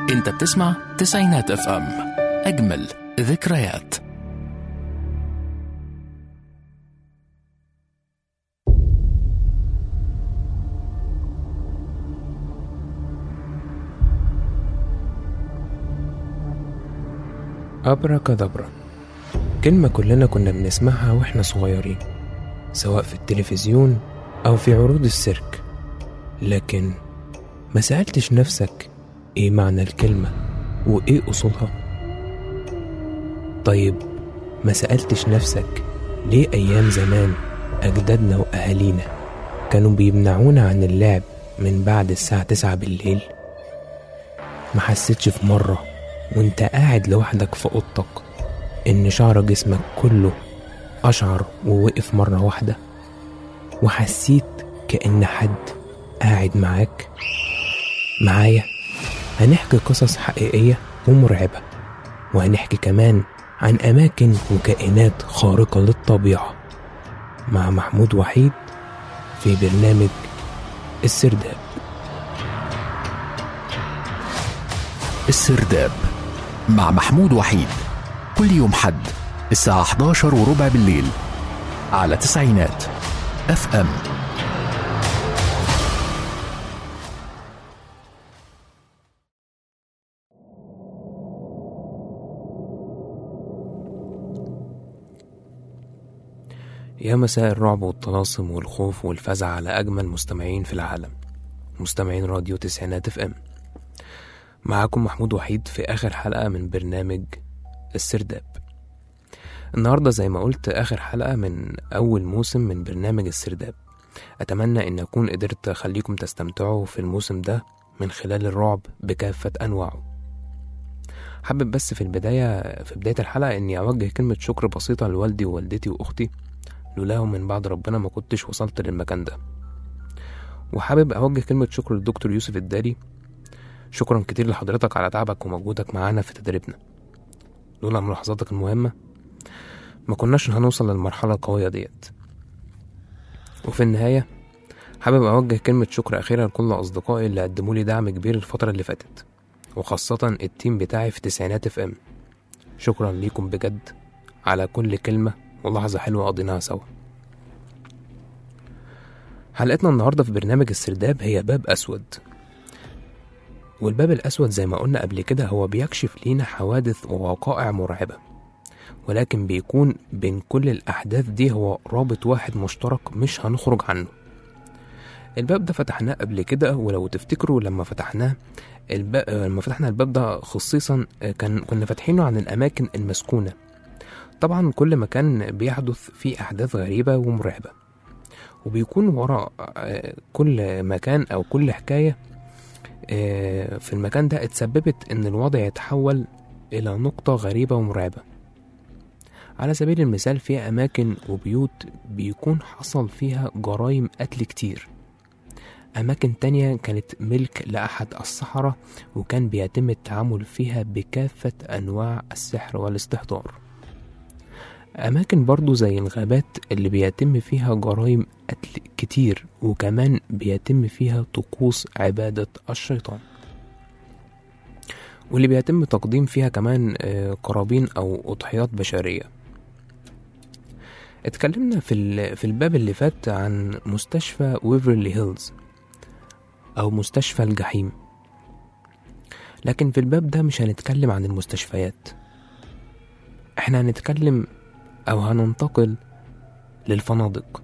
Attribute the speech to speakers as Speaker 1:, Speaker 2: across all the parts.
Speaker 1: انت بتسمع تسعينات اف ام اجمل ذكريات
Speaker 2: أبركادبرا كلمة كلنا كنا بنسمعها وإحنا صغيرين سواء في التلفزيون أو في عروض السيرك لكن ما سألتش نفسك إيه معنى الكلمة وإيه أصولها طيب ما سألتش نفسك ليه أيام زمان أجدادنا وأهالينا كانوا بيمنعونا عن اللعب من بعد الساعة تسعة بالليل ما حسيتش في مرة وانت قاعد لوحدك في اوضتك ان شعر جسمك كله اشعر ووقف مرة واحدة وحسيت كأن حد قاعد معاك معايا هنحكي قصص حقيقية ومرعبة وهنحكي كمان عن أماكن وكائنات خارقة للطبيعة مع محمود وحيد في برنامج السرداب
Speaker 1: السرداب مع محمود وحيد كل يوم حد الساعة 11 وربع بالليل على تسعينات اف ام
Speaker 2: يا مساء الرعب والطلاسم والخوف والفزع على أجمل مستمعين في العالم مستمعين راديو تسعينات اف ام معاكم محمود وحيد في آخر حلقة من برنامج السرداب النهاردة زي ما قلت آخر حلقة من أول موسم من برنامج السرداب أتمنى أن أكون قدرت أخليكم تستمتعوا في الموسم ده من خلال الرعب بكافة أنواعه حابب بس في البداية في بداية الحلقة إني أوجه كلمة شكر بسيطة لوالدي ووالدتي وأختي لولاهم من بعد ربنا ما كنتش وصلت للمكان ده وحابب أوجه كلمة شكر للدكتور يوسف الداري شكرا كتير لحضرتك على تعبك ومجهودك معانا في تدريبنا لولا ملاحظاتك المهمة ما كناش هنوصل للمرحلة القوية ديت وفي النهاية حابب أوجه كلمة شكر أخيرة لكل أصدقائي اللي قدموا لي دعم كبير الفترة اللي فاتت وخاصة التيم بتاعي في تسعينات اف ام شكرا ليكم بجد على كل كلمة ولحظة حلوة قضيناها سوا حلقتنا النهاردة في برنامج السرداب هي باب أسود والباب الأسود زي ما قلنا قبل كده هو بيكشف لينا حوادث ووقائع مرعبة ولكن بيكون بين كل الأحداث دي هو رابط واحد مشترك مش هنخرج عنه الباب ده فتحناه قبل كده ولو تفتكروا لما فتحناه الباب لما فتحنا الباب ده خصيصا كان كنا فاتحينه عن الأماكن المسكونة طبعا كل مكان بيحدث فيه أحداث غريبة ومرعبة وبيكون وراء كل مكان أو كل حكاية في المكان ده اتسببت ان الوضع يتحول الى نقطة غريبة ومرعبة على سبيل المثال في اماكن وبيوت بيكون حصل فيها جرائم قتل كتير اماكن تانية كانت ملك لاحد السحرة وكان بيتم التعامل فيها بكافة انواع السحر والاستهتار أماكن برضو زي الغابات اللي بيتم فيها جرائم قتل كتير وكمان بيتم فيها طقوس عبادة الشيطان واللي بيتم تقديم فيها كمان قرابين أو أضحيات بشرية اتكلمنا في, في الباب اللي فات عن مستشفى ويفرلي هيلز أو مستشفى الجحيم لكن في الباب ده مش هنتكلم عن المستشفيات احنا هنتكلم أو هننتقل للفنادق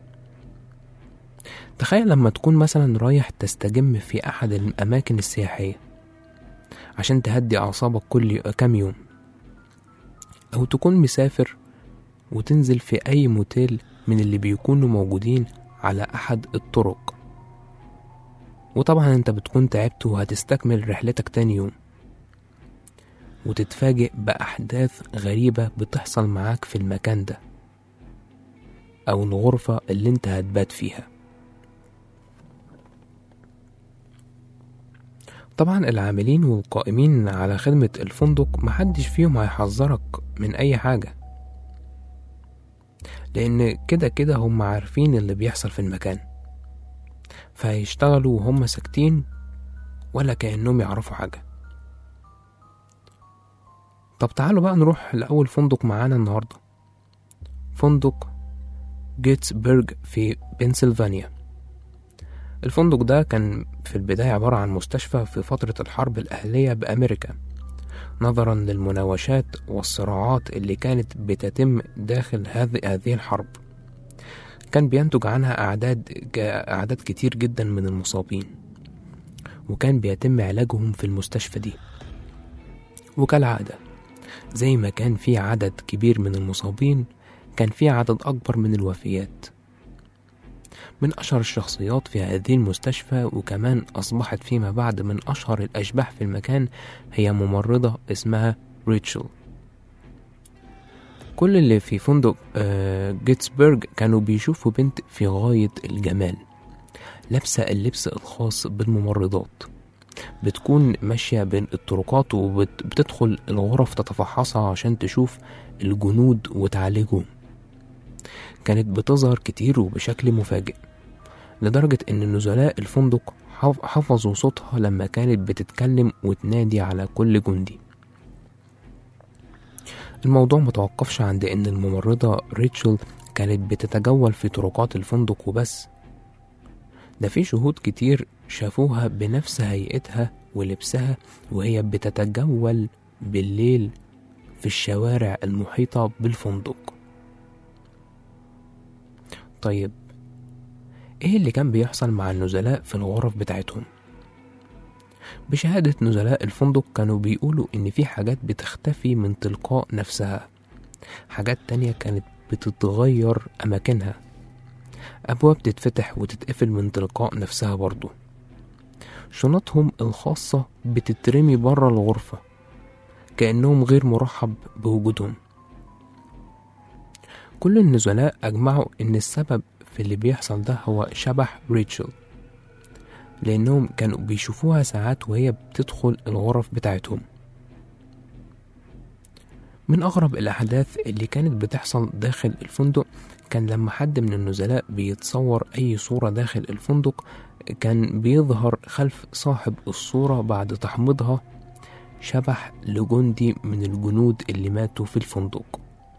Speaker 2: تخيل لما تكون مثلا رايح تستجم في أحد الأماكن السياحية عشان تهدي أعصابك كل كام يوم أو تكون مسافر وتنزل في أي موتيل من اللي بيكونوا موجودين على أحد الطرق وطبعا انت بتكون تعبت وهتستكمل رحلتك تاني يوم وتتفاجئ بأحداث غريبة بتحصل معاك في المكان ده أو الغرفة اللي انت هتبات فيها طبعا العاملين والقائمين على خدمة الفندق محدش فيهم هيحذرك من أي حاجة لأن كده كده هم عارفين اللي بيحصل في المكان فهيشتغلوا وهم ساكتين ولا كأنهم يعرفوا حاجة طب تعالوا بقى نروح لأول فندق معانا النهاردة فندق جيتسبرج في بنسلفانيا الفندق ده كان في البداية عبارة عن مستشفى في فترة الحرب الأهلية بأمريكا نظرا للمناوشات والصراعات اللي كانت بتتم داخل هذه هذه الحرب كان بينتج عنها أعداد أعداد كتير جدا من المصابين وكان بيتم علاجهم في المستشفى دي وكالعادة زي ما كان في عدد كبير من المصابين كان في عدد أكبر من الوفيات من أشهر الشخصيات في هذه المستشفى وكمان أصبحت فيما بعد من أشهر الأشباح في المكان هي ممرضة اسمها ريتشل كل اللي في فندق آه، جيتسبرج كانوا بيشوفوا بنت في غاية الجمال لابسة اللبس الخاص بالممرضات بتكون ماشية بين الطرقات وبتدخل الغرف تتفحصها عشان تشوف الجنود وتعالجهم كانت بتظهر كتير وبشكل مفاجئ لدرجة إن نزلاء الفندق حف- حفظوا صوتها لما كانت بتتكلم وتنادي على كل جندي الموضوع متوقفش عند إن الممرضة ريتشل كانت بتتجول في طرقات الفندق وبس ده في شهود كتير شافوها بنفس هيئتها ولبسها وهي بتتجول بالليل في الشوارع المحيطة بالفندق طيب ايه اللي كان بيحصل مع النزلاء في الغرف بتاعتهم بشهادة نزلاء الفندق كانوا بيقولوا إن في حاجات بتختفي من تلقاء نفسها حاجات تانية كانت بتتغير أماكنها أبواب تتفتح وتتقفل من تلقاء نفسها برضو شنطهم الخاصة بتترمي برا الغرفة كأنهم غير مرحب بوجودهم كل النزلاء أجمعوا إن السبب في اللي بيحصل ده هو شبح ريتشل لأنهم كانوا بيشوفوها ساعات وهي بتدخل الغرف بتاعتهم من أغرب الأحداث اللي كانت بتحصل داخل الفندق كان لما حد من النزلاء بيتصور أي صورة داخل الفندق كان بيظهر خلف صاحب الصورة بعد تحميضها شبح لجندي من الجنود اللي ماتوا في الفندق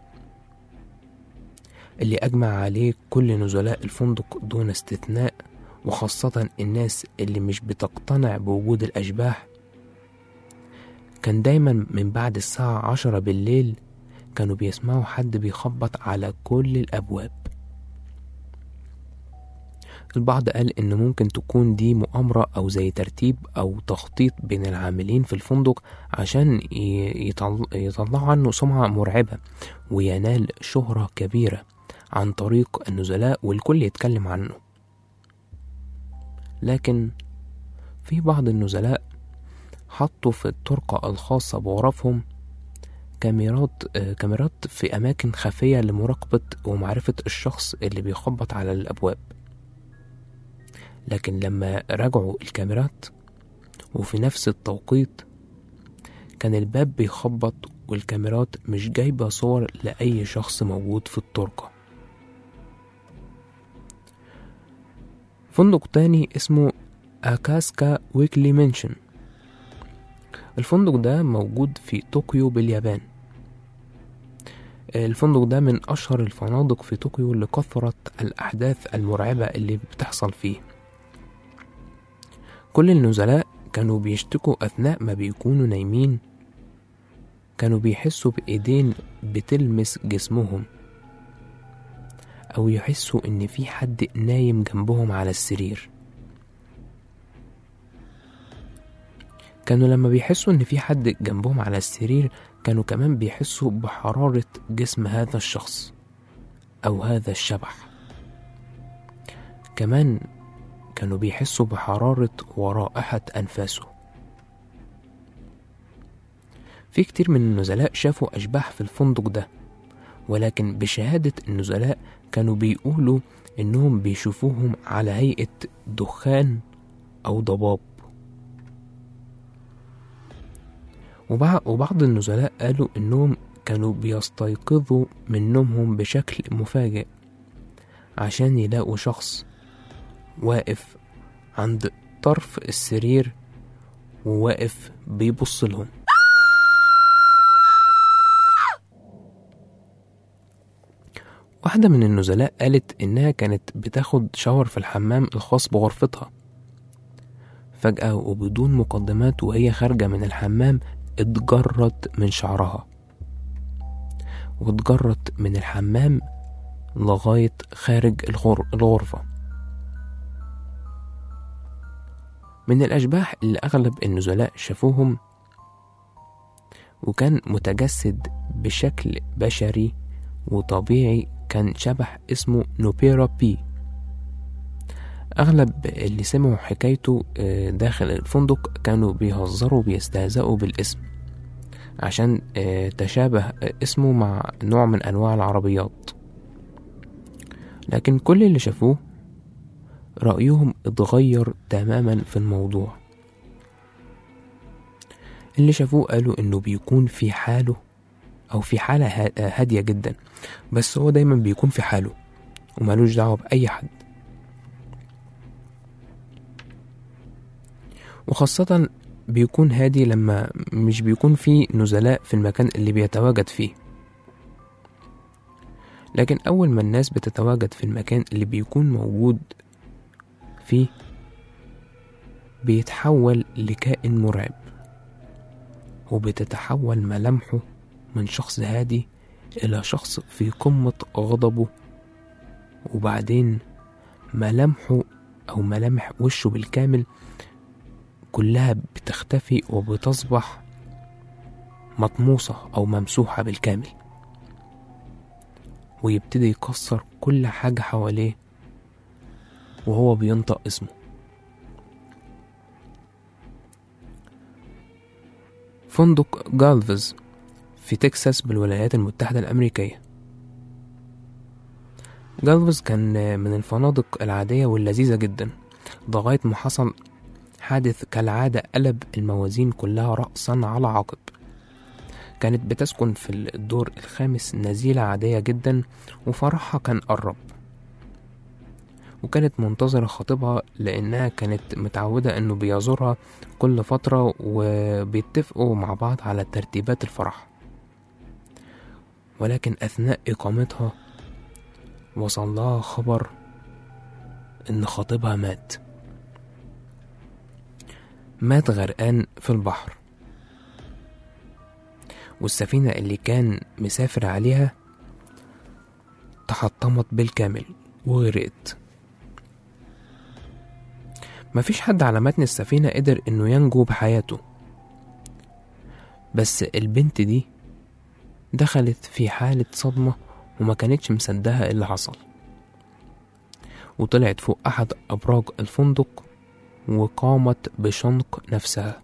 Speaker 2: اللي أجمع عليه كل نزلاء الفندق دون استثناء وخاصة الناس اللي مش بتقتنع بوجود الأشباح كان دايما من بعد الساعة عشرة بالليل كانوا بيسمعوا حد بيخبط على كل الأبواب البعض قال إن ممكن تكون دي مؤامرة أو زي ترتيب أو تخطيط بين العاملين في الفندق عشان ي- يطل- يطلعوا عنه سمعة مرعبة وينال شهرة كبيرة عن طريق النزلاء والكل يتكلم عنه لكن في بعض النزلاء حطوا في الطرقة الخاصة بغرفهم كاميرات آه، كاميرات في أماكن خفية لمراقبة ومعرفة الشخص اللي بيخبط على الأبواب لكن لما راجعوا الكاميرات وفي نفس التوقيت كان الباب بيخبط والكاميرات مش جايبة صور لأي شخص موجود في الطرقة فندق تاني اسمه أكاسكا ويكلي منشن الفندق ده موجود في طوكيو باليابان الفندق ده من أشهر الفنادق في طوكيو لكثرة الأحداث المرعبة اللي بتحصل فيه كل النزلاء كانوا بيشتكوا أثناء ما بيكونوا نايمين كانوا بيحسوا بإيدين بتلمس جسمهم أو يحسوا إن في حد نايم جنبهم على السرير كانوا لما بيحسوا إن في حد جنبهم على السرير كانوا كمان بيحسوا بحرارة جسم هذا الشخص أو هذا الشبح كمان كانوا بيحسوا بحرارة ورائحة أنفاسه في كتير من النزلاء شافوا أشباح في الفندق ده ولكن بشهادة النزلاء كانوا بيقولوا إنهم بيشوفوهم على هيئة دخان أو ضباب وبع- وبعض النزلاء قالوا إنهم كانوا بيستيقظوا من نومهم بشكل مفاجئ عشان يلاقوا شخص واقف عند طرف السرير وواقف بيبص لهم واحدة من النزلاء قالت إنها كانت بتاخد شاور في الحمام الخاص بغرفتها فجأة وبدون مقدمات وهي خارجة من الحمام اتجرت من شعرها واتجرت من الحمام لغاية خارج الغر- الغرفة من الأشباح اللي أغلب النزلاء شافوهم وكان متجسد بشكل بشري وطبيعي كان شبح اسمه نوبيرا بي أغلب اللي سمعوا حكايته آه، داخل الفندق كانوا بيهزروا بيستهزئوا بالاسم عشان آه، تشابه آه، اسمه مع نوع من أنواع العربيات لكن كل اللي شافوه رأيهم اتغير تماما في الموضوع اللي شافوه قالوا انه بيكون في حاله او في حالة ها- هادية جدا بس هو دايما بيكون في حاله ومالوش دعوة بأي حد وخاصة بيكون هادي لما مش بيكون في نزلاء في المكان اللي بيتواجد فيه لكن أول ما الناس بتتواجد في المكان اللي بيكون موجود فيه بيتحول لكائن مرعب وبتتحول ملامحه من شخص هادي إلى شخص في قمة غضبه وبعدين ملامحه أو ملامح وشه بالكامل كلها بتختفي وبتصبح مطموسة أو ممسوحة بالكامل ويبتدي يكسر كل حاجة حواليه وهو بينطق اسمه فندق جالفز في تكساس بالولايات المتحدة الأمريكية جالفز كان من الفنادق العادية واللذيذة جدا لغاية ما حصل حادث كالعادة قلب الموازين كلها رأسا على عقب كانت بتسكن في الدور الخامس نزيلة عادية جدا وفرحها كان قرب وكانت منتظرة خطيبها لأنها كانت متعودة إنه بيزورها كل فترة وبيتفقوا مع بعض على ترتيبات الفرح ولكن أثناء إقامتها وصل لها خبر إن خطيبها مات مات غرقان في البحر والسفينة اللي كان مسافر عليها تحطمت بالكامل وغرقت مفيش حد على متن السفينة قدر إنه ينجو بحياته بس البنت دي دخلت في حالة صدمة وما كانتش مصدقة اللي حصل وطلعت فوق أحد أبراج الفندق وقامت بشنق نفسها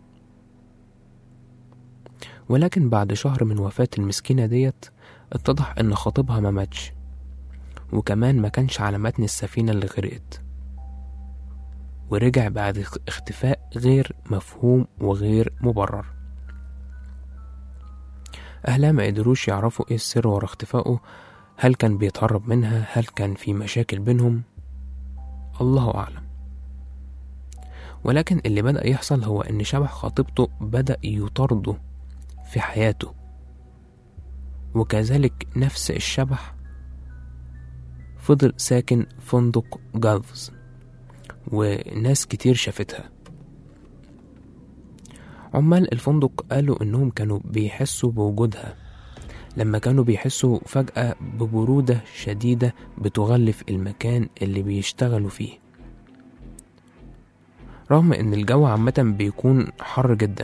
Speaker 2: ولكن بعد شهر من وفاة المسكينة ديت اتضح إن خطيبها ما ماتش وكمان ما كانش على متن السفينة اللي غرقت ورجع بعد اخ- اختفاء غير مفهوم وغير مبرر أهلها ما قدروش يعرفوا إيه السر ورا اختفائه هل كان بيتهرب منها هل كان في مشاكل بينهم الله أعلم ولكن اللي بدأ يحصل هو إن شبح خطيبته بدأ يطارده في حياته وكذلك نفس الشبح فضل ساكن فندق جالفز وناس كتير شافتها عمال الفندق قالوا إنهم كانوا بيحسوا بوجودها لما كانوا بيحسوا فجأة ببرودة شديدة بتغلف المكان اللي بيشتغلوا فيه رغم إن الجو عامة بيكون حر جدا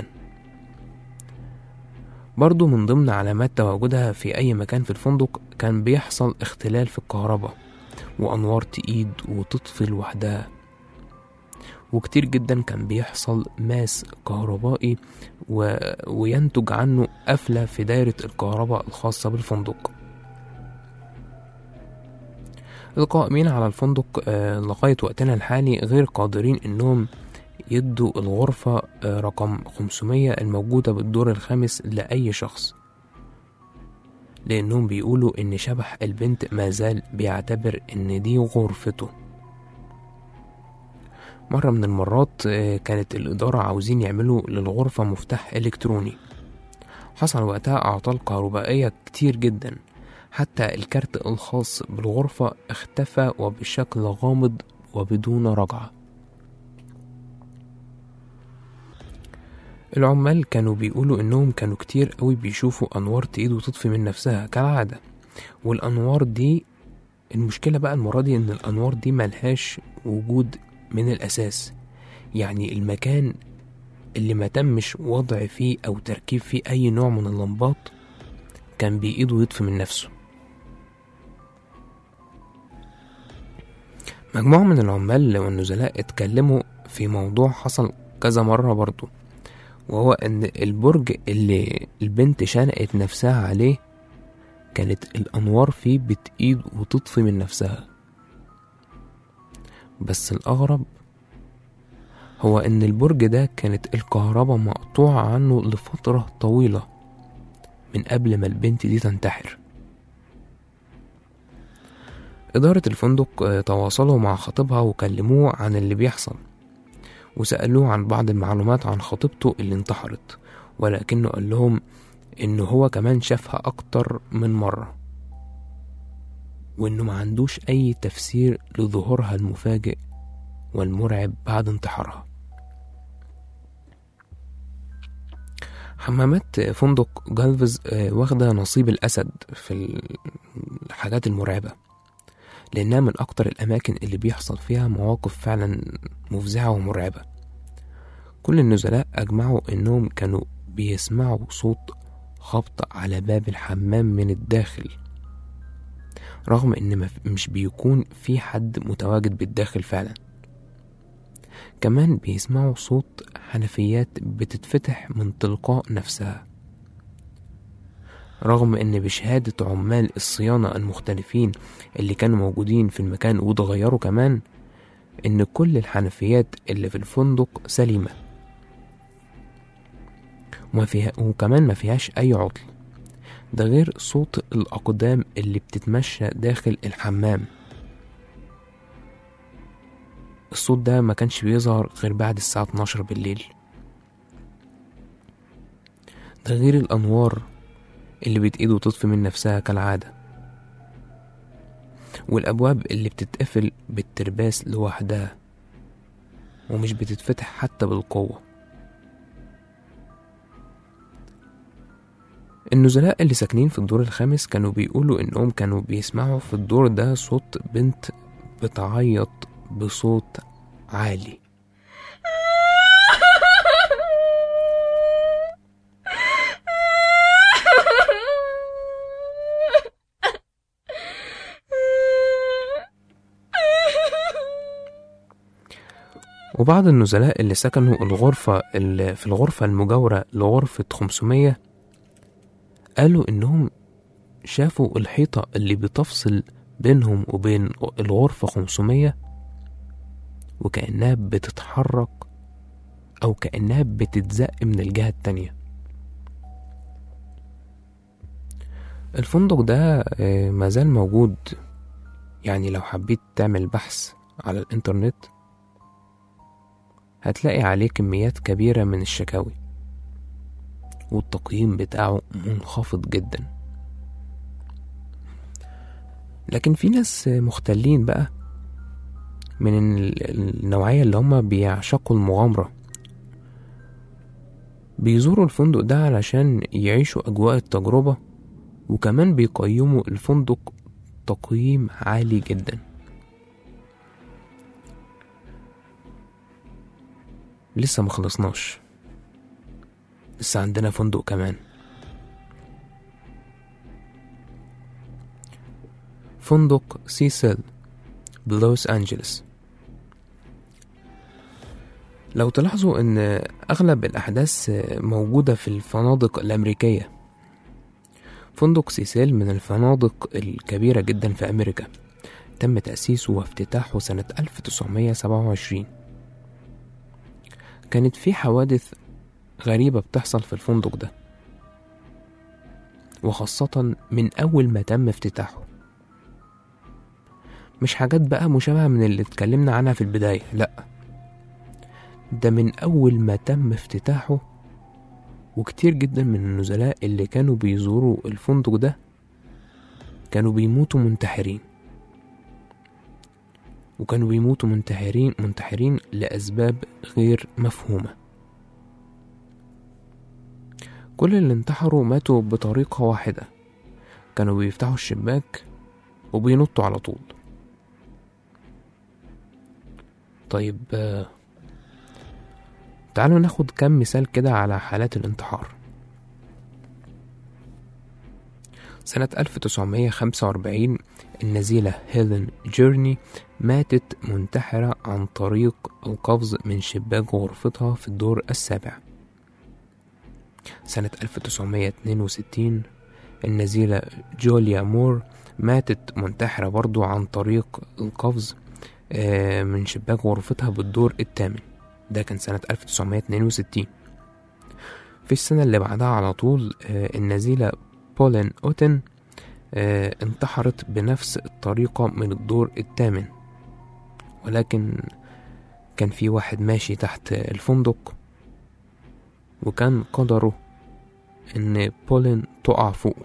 Speaker 2: برضو من ضمن علامات تواجدها في أي مكان في الفندق كان بيحصل اختلال في الكهرباء وأنوار تقيد وتطفي لوحدها وكتير جدا كان بيحصل ماس كهربائي و... وينتج عنه قفلة في دايرة الكهرباء الخاصة بالفندق القائمين على الفندق آه، لغاية وقتنا الحالي غير قادرين انهم يدوا الغرفة آه، رقم 500 الموجودة بالدور الخامس لأي شخص لأنهم بيقولوا إن شبح البنت ما زال بيعتبر إن دي غرفته مرة من المرات آه، كانت الإدارة عاوزين يعملوا للغرفة مفتاح إلكتروني حصل وقتها أعطال كهربائية كتير جدا حتى الكارت الخاص بالغرفة اختفى وبشكل غامض وبدون رجعة العمال كانوا بيقولوا انهم كانوا كتير قوي بيشوفوا انوار تقيد وتطفي من نفسها كالعادة والانوار دي المشكلة بقى المرة دي ان الانوار دي ملهاش وجود من الاساس يعني المكان اللي ما تمش وضع فيه او تركيب فيه اي نوع من اللمبات كان بإيده ويطفي من نفسه مجموعة من العمال والنزلاء اتكلموا في موضوع حصل كذا مرة برضو وهو ان البرج اللي البنت شنقت نفسها عليه كانت الانوار فيه بتقيد وتطفي من نفسها بس الاغرب هو ان البرج ده كانت الكهرباء مقطوعة عنه لفترة طويلة من قبل ما البنت دي تنتحر إدارة الفندق آه، تواصلوا مع خطيبها وكلموه عن اللي بيحصل وسألوه عن بعض المعلومات عن خطيبته اللي انتحرت ولكنه قال لهم إنه هو كمان شافها أكتر من مرة وإنه ما عندوش أي تفسير لظهورها المفاجئ والمرعب بعد انتحارها حمامات فندق جالفز آه، واخدة نصيب الأسد في الحاجات المرعبة لأنها من أكتر الأماكن اللي بيحصل فيها مواقف فعلا مفزعة ومرعبة كل النزلاء أجمعوا إنهم كانوا بيسمعوا صوت خبط على باب الحمام من الداخل رغم إن مف- مش بيكون في حد متواجد بالداخل فعلا كمان بيسمعوا صوت حنفيات بتتفتح من تلقاء نفسها رغم ان بشهادة عمال الصيانة المختلفين اللي كانوا موجودين في المكان وتغيروا كمان ان كل الحنفيات اللي في الفندق سليمة وما فيها وكمان ما فيهاش اي عطل ده غير صوت الاقدام اللي بتتمشى داخل الحمام الصوت ده ما كانش بيظهر غير بعد الساعة 12 بالليل ده غير الأنوار اللي بتقيد وتطفي من نفسها كالعادة والأبواب اللي بتتقفل بالترباس لوحدها ومش بتتفتح حتى بالقوة النزلاء اللي ساكنين في الدور الخامس كانوا بيقولوا إنهم كانوا بيسمعوا في الدور ده صوت بنت بتعيط بصوت عالي وبعض النزلاء اللي سكنوا الغرفة اللي في الغرفة المجاورة لغرفة 500 قالوا إنهم شافوا الحيطة اللي بتفصل بينهم وبين الغرفة 500 وكأنها بتتحرك أو كأنها بتتزق من الجهة التانية الفندق ده آه، مازال موجود يعني لو حبيت تعمل بحث على الإنترنت هتلاقي عليه كميات كبيرة من الشكاوي والتقييم بتاعه منخفض جدا لكن في ناس مختلين بقى من ال- النوعية اللي هما بيعشقوا المغامرة بيزوروا الفندق ده علشان يعيشوا أجواء التجربة وكمان بيقيموا الفندق تقييم عالي جدا لسه مخلصناش لسه عندنا فندق كمان فندق سيسل بلوس أنجلس لو تلاحظوا ان اغلب الاحداث موجودة في الفنادق الامريكية فندق سيسيل من الفنادق الكبيرة جدا في امريكا تم تأسيسه وافتتاحه سنة 1927 كانت في حوادث غريبة بتحصل في الفندق ده وخاصة من أول ما تم افتتاحه مش حاجات بقى مشابهة من اللي اتكلمنا عنها في البداية لأ ده من أول ما تم افتتاحه وكتير جدا من النزلاء اللي كانوا بيزوروا الفندق ده كانوا بيموتوا منتحرين وكانوا بيموتوا منتحرين منتحرين لأسباب غير مفهومة كل اللي انتحروا ماتوا بطريقة واحدة كانوا بيفتحوا الشباك وبينطوا على طول طيب آه، تعالوا ناخد كم مثال كده على حالات الانتحار سنة 1945 النزيلة هيلين جيرني ماتت منتحرة عن طريق القفز من شباك غرفتها في الدور السابع سنة 1962 النزيلة جوليا مور ماتت منتحرة برضو عن طريق القفز آه، من شباك غرفتها بالدور الثامن ده كان سنة 1962 في السنة اللي بعدها على طول آه، النزيلة بولين أوتن آه، انتحرت بنفس الطريقة من الدور الثامن ولكن كان في واحد ماشي تحت الفندق وكان قدره إن بولين تقع فوقه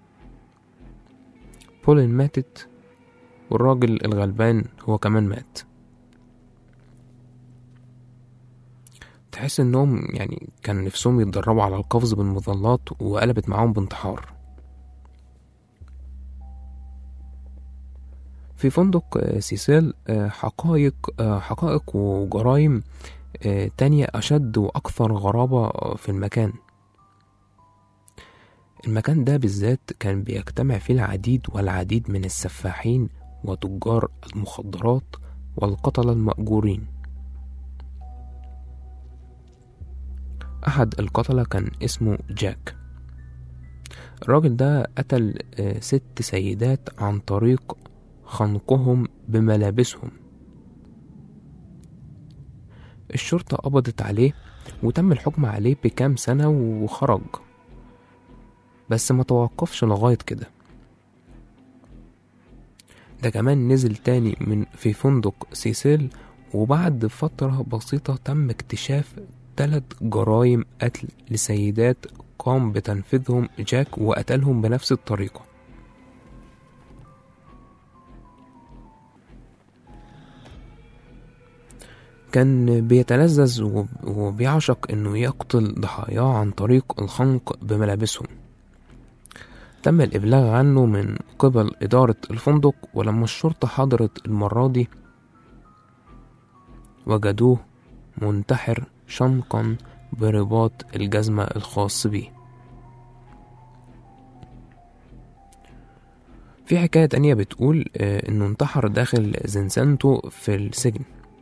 Speaker 2: بولين ماتت والراجل الغلبان هو كمان مات تحس انهم يعني كان نفسهم يتدربوا على القفز بالمظلات وقلبت معاهم بانتحار في فندق آه، سيسيل آه، حقائق آه، حقائق وجرائم آه، تانية أشد وأكثر غرابة آه، في المكان المكان ده بالذات كان بيجتمع فيه العديد والعديد من السفاحين وتجار المخدرات والقتلة المأجورين أحد القتلة كان اسمه جاك الراجل ده قتل آه، ست سيدات عن طريق خنقهم بملابسهم الشرطة قبضت عليه وتم الحكم عليه بكام سنة وخرج بس ما توقفش لغاية كده ده كمان نزل تاني من في فندق سيسيل وبعد فترة بسيطة تم اكتشاف تلات جرائم قتل لسيدات قام بتنفيذهم جاك وقتلهم بنفس الطريقة كان بيتلذذ وب- وبيعشق انه يقتل ضحاياه عن طريق الخنق بملابسهم تم الإبلاغ عنه من قبل إدارة الفندق ولما الشرطة حضرت المرة دي وجدوه منتحر شنقا برباط الجزمة الخاص بيه في حكاية تانية بتقول آه، إنه انتحر داخل زنزانته في السجن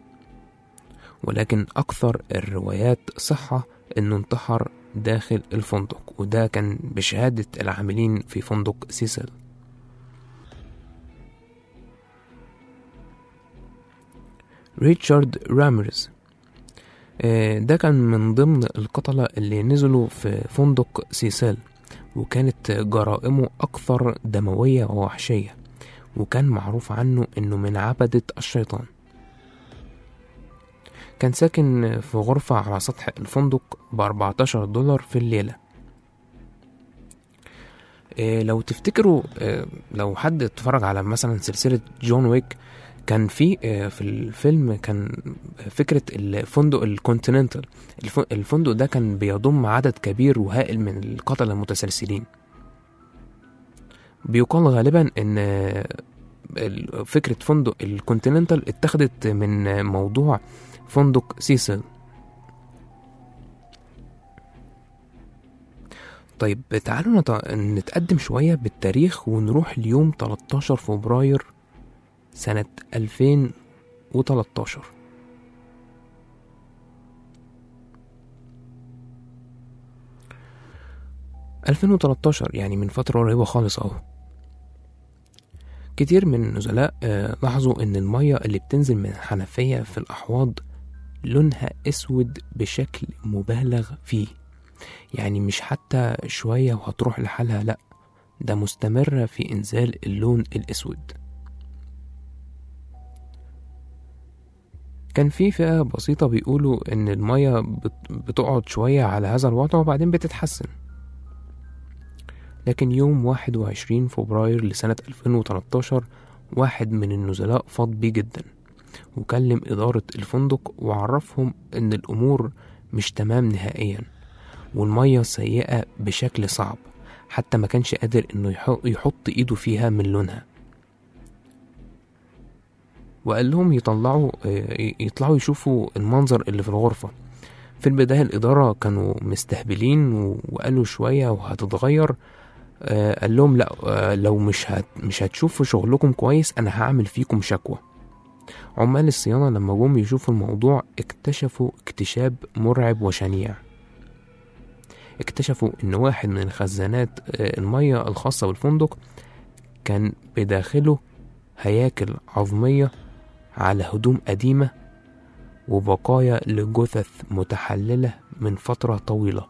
Speaker 2: ولكن أكثر الروايات صحة إنه انتحر داخل الفندق وده كان بشهادة العاملين في فندق سيسل ريتشارد رامرز آه، ده كان من ضمن القتلة اللي نزلوا في فندق سيسال وكانت جرائمه أكثر دموية ووحشية وكان معروف عنه إنه من عبدة الشيطان كان ساكن في غرفة على سطح الفندق بأربعتاشر دولار في الليلة إيه لو تفتكروا إيه لو حد اتفرج على مثلا سلسلة جون ويك كان في إيه في الفيلم كان فكرة الفندق الكونتيننتال الف- الفندق ده كان بيضم عدد كبير وهائل من القتلة المتسلسلين بيقال غالبا ان ال- فكرة فندق الكونتيننتال اتخذت من موضوع فندق سيسل طيب تعالوا نت... نتقدم شوية بالتاريخ ونروح ليوم 13 فبراير سنة 2013 2013 يعني من فترة قريبة خالص اهو كتير من النزلاء آه، لاحظوا ان المية اللي بتنزل من الحنفية في الأحواض لونها اسود بشكل مبالغ فيه يعني مش حتى شوية وهتروح لحالها لأ ده مستمرة في إنزال اللون الأسود كان في فئة بسيطة بيقولوا إن المية بت- بتقعد شوية على هذا الوضع وبعدين بتتحسن لكن يوم 21 فبراير لسنة 2013 واحد من النزلاء فاض بيه جدا وكلم إدارة الفندق وعرفهم إن الأمور مش تمام نهائيا والمية سيئة بشكل صعب حتى ما كانش قادر إنه يح- يحط إيده فيها من لونها وقال لهم يطلعوا آه، يطلعوا يشوفوا المنظر اللي في الغرفة في البداية الإدارة كانوا مستهبلين و- وقالوا شوية وهتتغير آه، قال لهم لا آه، لو مش هت مش هتشوفوا شغلكم كويس أنا هعمل فيكم شكوى عمال الصيانة لما جم يشوفوا الموضوع اكتشفوا اكتشاف مرعب وشنيع اكتشفوا ان واحد من الخزانات آه، المية الخاصة بالفندق كان بداخله هياكل عظمية على هدوم قديمة وبقايا لجثث متحللة من فترة طويلة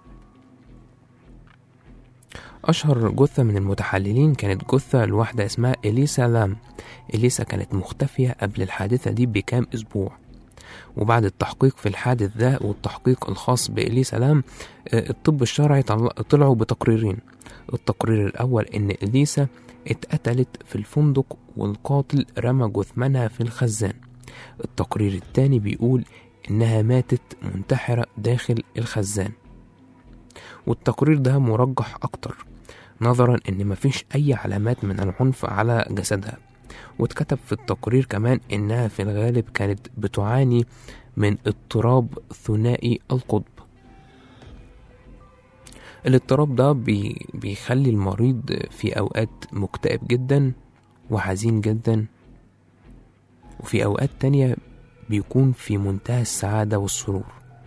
Speaker 2: أشهر جثة من المتحللين كانت جثة لواحدة اسمها إليسا لام إليسا كانت مختفية قبل الحادثة دي بكام أسبوع وبعد التحقيق في الحادث ده والتحقيق الخاص بإليسا لام آه، الطب الشرعي طل- طلعوا بتقريرين التقرير الأول إن إليسا اتقتلت في الفندق والقاتل رمى جثمانها في الخزان التقرير التاني بيقول إنها ماتت منتحرة داخل الخزان والتقرير ده مرجح أكتر نظرا إن مفيش أي علامات من العنف على جسدها واتكتب في التقرير كمان إنها في الغالب كانت بتعاني من اضطراب ثنائي القطب الاضطراب ده بي بيخلي المريض في أوقات مكتئب جدا وحزين جدا وفي أوقات تانية بيكون في منتهى السعادة والسرور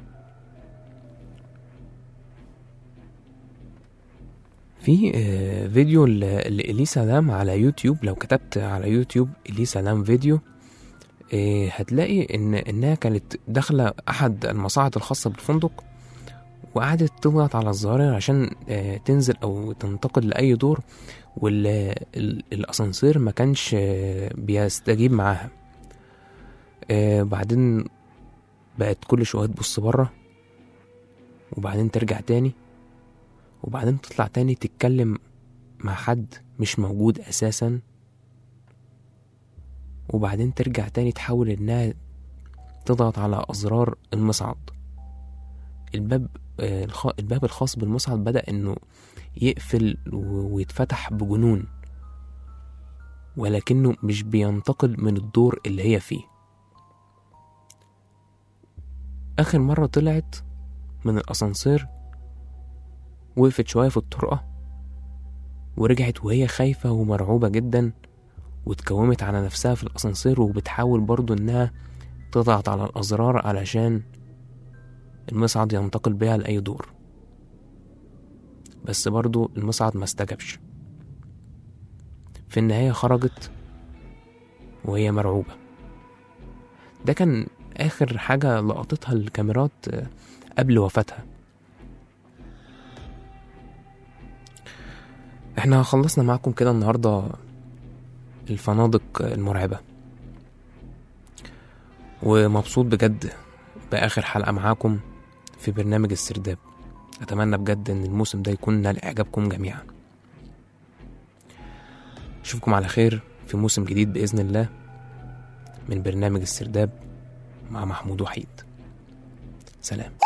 Speaker 2: في آه، فيديو ل- لإليسا لام على يوتيوب لو كتبت على يوتيوب إليسا لام فيديو آه، هتلاقي إن إنها كانت داخلة أحد المصاعد الخاصة بالفندق وقعدت تضغط على الزرار عشان آه، تنزل أو تنتقل لأي دور والأسانسير ما كانش آه، بيستجيب معاها آه، بعدين بقت كل شوية تبص بره وبعدين ترجع تاني وبعدين تطلع تاني تتكلم مع حد مش موجود أساسا وبعدين ترجع تاني تحاول إنها تضغط على أزرار المصعد الباب آه، الخ- الباب الخاص بالمصعد بدأ إنه يقفل و- ويتفتح بجنون ولكنه مش بينتقل من الدور اللي هي فيه آخر مرة طلعت من الأسانسير وقفت شوية في الطرقة ورجعت وهي خايفة ومرعوبة جدا واتكومت على نفسها في الأسانسير وبتحاول برضو إنها تضغط على الأزرار علشان المصعد ينتقل بيها لأي دور بس برضو المصعد ما استجابش في النهاية خرجت وهي مرعوبة ده كان آخر حاجة لقطتها الكاميرات آه، قبل وفاتها احنا خلصنا معاكم كده النهاردة الفنادق المرعبة ومبسوط بجد بآخر حلقة معاكم في برنامج السرداب أتمنى بجد إن الموسم ده يكون نال إعجابكم جميعا أشوفكم على خير في موسم جديد بإذن الله من برنامج السرداب مع محمود وحيد سلام